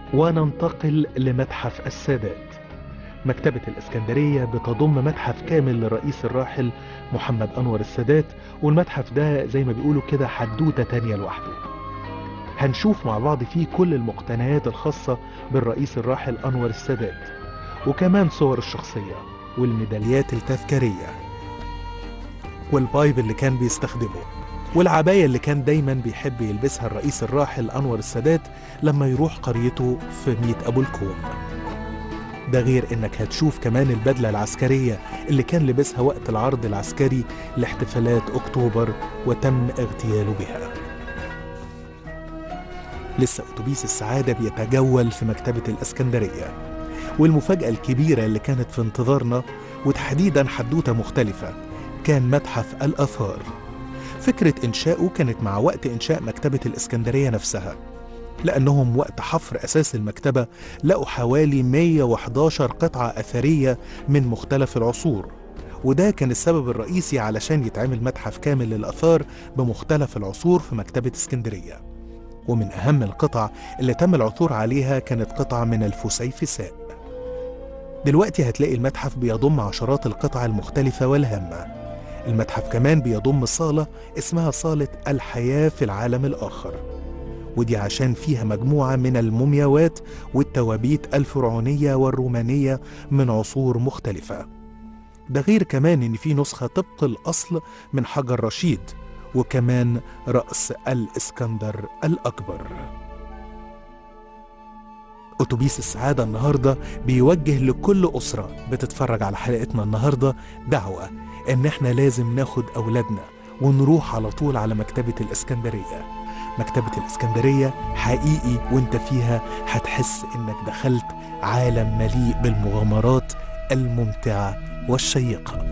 وننتقل لمتحف السادات مكتبة الإسكندرية بتضم متحف كامل للرئيس الراحل محمد أنور السادات والمتحف ده زي ما بيقولوا كده حدوتة تانية لوحده هنشوف مع بعض فيه كل المقتنيات الخاصة بالرئيس الراحل أنور السادات وكمان صور الشخصية والميداليات التذكارية والبايب اللي كان بيستخدمه والعباية اللي كان دايما بيحب يلبسها الرئيس الراحل أنور السادات لما يروح قريته في ميت أبو الكوم ده غير انك هتشوف كمان البدلة العسكرية اللي كان لبسها وقت العرض العسكري لاحتفالات اكتوبر وتم اغتياله بها لسه اتوبيس السعادة بيتجول في مكتبة الاسكندرية والمفاجأة الكبيرة اللي كانت في انتظارنا وتحديدا حدوتة مختلفة كان متحف الآثار فكرة إنشاؤه كانت مع وقت إنشاء مكتبة الإسكندرية نفسها لأنهم وقت حفر أساس المكتبة لقوا حوالي 111 قطعة أثرية من مختلف العصور وده كان السبب الرئيسي علشان يتعمل متحف كامل للآثار بمختلف العصور في مكتبة اسكندرية ومن أهم القطع اللي تم العثور عليها كانت قطعة من الفسيفساء دلوقتي هتلاقي المتحف بيضم عشرات القطع المختلفة والهامة المتحف كمان بيضم صالة اسمها صالة الحياة في العالم الآخر ودي عشان فيها مجموعة من المومياوات والتوابيت الفرعونية والرومانية من عصور مختلفة ده غير كمان إن في نسخة طبق الأصل من حجر رشيد وكمان رأس الإسكندر الأكبر أتوبيس السعادة النهاردة بيوجه لكل أسرة بتتفرج على حلقتنا النهاردة دعوة إن إحنا لازم ناخد أولادنا ونروح على طول على مكتبة الإسكندرية مكتبة الإسكندرية حقيقي وانت فيها هتحس انك دخلت عالم مليء بالمغامرات الممتعة والشيقة